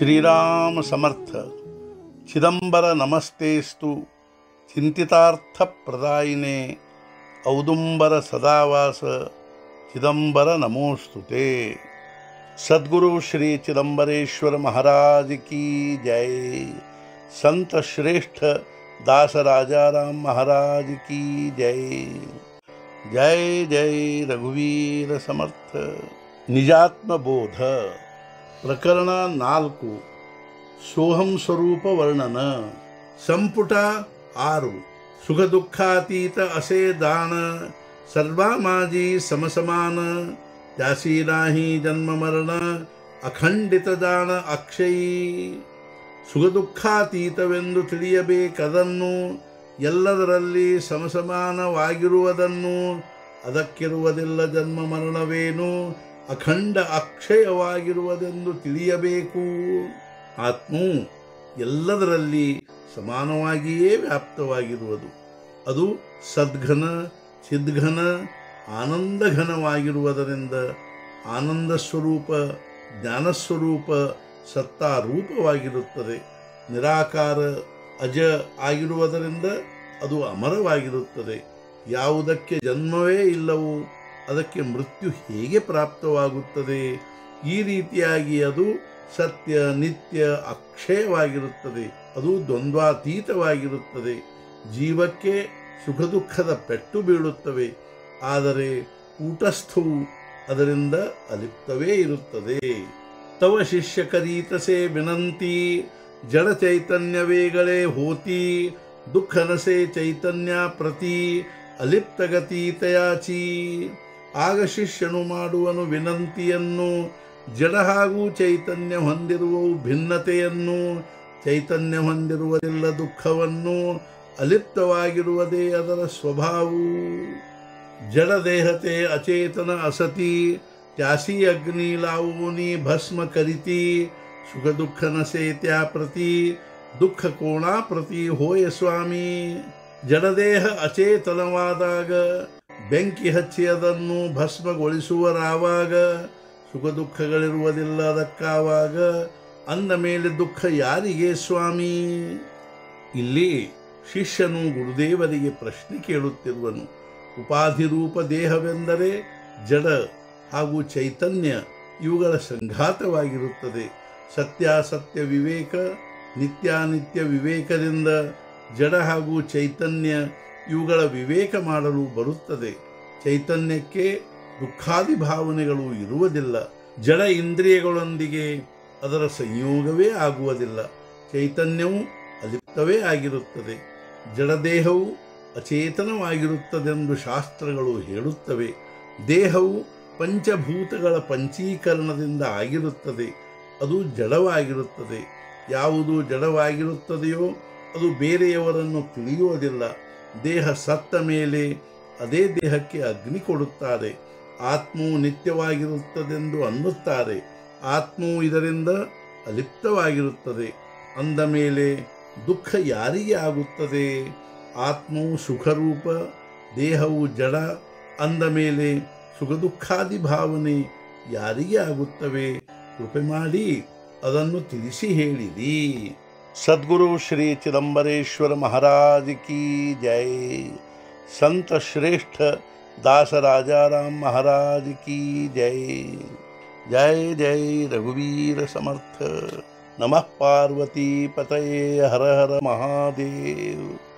ಶ್ರೀರಾಮ ಸಮರ್ಥ ಚಿದಂಬರ ನಮಸ್ತೇಸ್ತು ಚಿಂತಿತಾರ್ಥ ಪ್ರದಾಯಿನೇ ಔದುಂಬರ ಸದಾವಾಸ ಚಿದಂಬರ ನಮೋಸ್ತುತೆ सदगुरु श्री चिदम्बरेश्वर महाराज की जय संत श्रेष्ठ दास राजाराम महाराज की जय जय जय ರಘುವೀರ ಸಮರ್ಥ ನಿಜಾತ್ಮ ಬೋಧ ಪ್ರಕರಣ ನಾಲ್ಕು ಸೋಹಂ ಸ್ವರೂಪ ವರ್ಣನ ಸಂಪುಟ ಆರು ಸುಖ ದುಃಖಾತೀತ ಅಸೇ ದಾನ ಸರ್ವಾಮಾಜಿ ಸಮಸಮಾನ ಜಾಸಿ ನಾಹಿ ಜನ್ಮ ಮರಣ ಅಖಂಡಿತ ದಾನ ಅಕ್ಷಯಿ ಸುಖ ದುಃಖಾತೀತವೆಂದು ತಿಳಿಯಬೇಕದನ್ನು ಎಲ್ಲದರಲ್ಲಿ ಸಮಸಮಾನವಾಗಿರುವುದನ್ನು ಅದಕ್ಕಿರುವುದಿಲ್ಲ ಜನ್ಮ ಮರಣವೇನು ಅಖಂಡ ಅಕ್ಷಯವಾಗಿರುವುದೆಂದು ತಿಳಿಯಬೇಕು ಆತ್ಮವು ಎಲ್ಲದರಲ್ಲಿ ಸಮಾನವಾಗಿಯೇ ವ್ಯಾಪ್ತವಾಗಿರುವುದು ಅದು ಸದ್ಘನ ಚಿದ್ಘನ ಆನಂದಘನವಾಗಿರುವುದರಿಂದ ಆನಂದ ಸ್ವರೂಪ ಜ್ಞಾನಸ್ವರೂಪ ಸತ್ತಾರೂಪವಾಗಿರುತ್ತದೆ ನಿರಾಕಾರ ಅಜ ಆಗಿರುವುದರಿಂದ ಅದು ಅಮರವಾಗಿರುತ್ತದೆ ಯಾವುದಕ್ಕೆ ಜನ್ಮವೇ ಇಲ್ಲವೋ ಅದಕ್ಕೆ ಮೃತ್ಯು ಹೇಗೆ ಪ್ರಾಪ್ತವಾಗುತ್ತದೆ ಈ ರೀತಿಯಾಗಿ ಅದು ಸತ್ಯ ನಿತ್ಯ ಅಕ್ಷಯವಾಗಿರುತ್ತದೆ ಅದು ದ್ವಂದ್ವಾತೀತವಾಗಿರುತ್ತದೆ ಜೀವಕ್ಕೆ ಸುಖ ದುಃಖದ ಪೆಟ್ಟು ಬೀಳುತ್ತವೆ ಆದರೆ ಕೂಟಸ್ಥವು ಅದರಿಂದ ಅಲಿಪ್ತವೇ ಇರುತ್ತದೆ ತವ ಶಿಷ್ಯ ಕರೀತಸೆ ವಿನಂತಿ ಜಡ ಚೈತನ್ಯವೇಗಳೇ ಹೋತಿ ದುಃಖನಸೆ ಚೈತನ್ಯ ಪ್ರತಿ ಅಲಿಪ್ತಗತೀತಯಾಚಿ ಆಗ ಶಿಷ್ಯನು ಮಾಡುವನು ವಿನಂತಿಯನ್ನು ಜಡ ಹಾಗೂ ಚೈತನ್ಯ ಹೊಂದಿರುವವು ಭಿನ್ನತೆಯನ್ನು ಚೈತನ್ಯ ಹೊಂದಿರುವುದಿಲ್ಲ ದುಃಖವನ್ನು ಅಲಿಪ್ತವಾಗಿರುವುದೇ ಅದರ ಸ್ವಭಾವವು ಜಡದೇಹತೆ ಅಚೇತನ ಅಸತಿ ತ್ಯಾಸಿ ಅಗ್ನಿ ಲಾವೋನಿ ಭಸ್ಮ ಕರಿತಿ ಸುಖ ದುಃಖ ನಸೇತ್ಯಾ ಪ್ರತಿ ದುಃಖ ಕೋಣ ಪ್ರತಿ ಹೋಯ ಸ್ವಾಮಿ ಜಡದೇಹ ಅಚೇತನವಾದಾಗ ಬೆಂಕಿ ಹಚ್ಚಿ ಅದನ್ನು ಭಸ್ಮಗೊಳಿಸುವರಾವಾಗ ಸುಖ ದುಃಖಗಳಿರುವುದಿಲ್ಲ ಅದಕ್ಕಾವಾಗ ಅಂದ ಮೇಲೆ ದುಃಖ ಯಾರಿಗೆ ಸ್ವಾಮಿ ಇಲ್ಲಿ ಶಿಷ್ಯನು ಗುರುದೇವರಿಗೆ ಪ್ರಶ್ನೆ ಕೇಳುತ್ತಿರುವನು ಉಪಾಧಿರೂಪ ದೇಹವೆಂದರೆ ಜಡ ಹಾಗೂ ಚೈತನ್ಯ ಇವುಗಳ ಸಂಘಾತವಾಗಿರುತ್ತದೆ ಸತ್ಯಾಸತ್ಯ ವಿವೇಕ ನಿತ್ಯಾನಿತ್ಯ ವಿವೇಕದಿಂದ ಜಡ ಹಾಗೂ ಚೈತನ್ಯ ಇವುಗಳ ವಿವೇಕ ಮಾಡಲು ಬರುತ್ತದೆ ಚೈತನ್ಯಕ್ಕೆ ದುಃಖಾದಿ ಭಾವನೆಗಳು ಇರುವುದಿಲ್ಲ ಜಡ ಇಂದ್ರಿಯಗಳೊಂದಿಗೆ ಅದರ ಸಂಯೋಗವೇ ಆಗುವುದಿಲ್ಲ ಚೈತನ್ಯವು ಅಲಿಪ್ತವೇ ಆಗಿರುತ್ತದೆ ಜಡದೇಹವು ಅಚೇತನವಾಗಿರುತ್ತದೆಂದು ಶಾಸ್ತ್ರಗಳು ಹೇಳುತ್ತವೆ ದೇಹವು ಪಂಚಭೂತಗಳ ಪಂಚೀಕರಣದಿಂದ ಆಗಿರುತ್ತದೆ ಅದು ಜಡವಾಗಿರುತ್ತದೆ ಯಾವುದು ಜಡವಾಗಿರುತ್ತದೆಯೋ ಅದು ಬೇರೆಯವರನ್ನು ತಿಳಿಯುವುದಿಲ್ಲ ದೇಹ ಸತ್ತ ಮೇಲೆ ಅದೇ ದೇಹಕ್ಕೆ ಅಗ್ನಿ ಕೊಡುತ್ತಾರೆ ಆತ್ಮವು ನಿತ್ಯವಾಗಿರುತ್ತದೆಂದು ಅನ್ನುತ್ತಾರೆ ಆತ್ಮವು ಇದರಿಂದ ಅಲಿಪ್ತವಾಗಿರುತ್ತದೆ ಅಂದ ಮೇಲೆ ದುಃಖ ಯಾರಿಗೆ ಆಗುತ್ತದೆ ಆತ್ಮವು ಸುಖರೂಪ ದೇಹವು ಜಡ ಅಂದ ಮೇಲೆ ಸುಖ ದುಃಖಾದಿ ಭಾವನೆ ಯಾರಿಗೆ ಆಗುತ್ತವೆ ಕೃಪೆ ಮಾಡಿ ಅದನ್ನು ತಿಳಿಸಿ ಹೇಳಿರಿ ಸದ್ಗುರು ಶ್ರೀ ಚಿದಂಬರೇಶ್ವರ ಮಹಾರಾಜ್ ಕಿ ಜೈ ಸಂತ ಶ್ರೇಷ್ಠ दास राजा राम महाराज की जय जय जय रघुवीर समर्थ नमः पार्वती पतये हर हर महादेव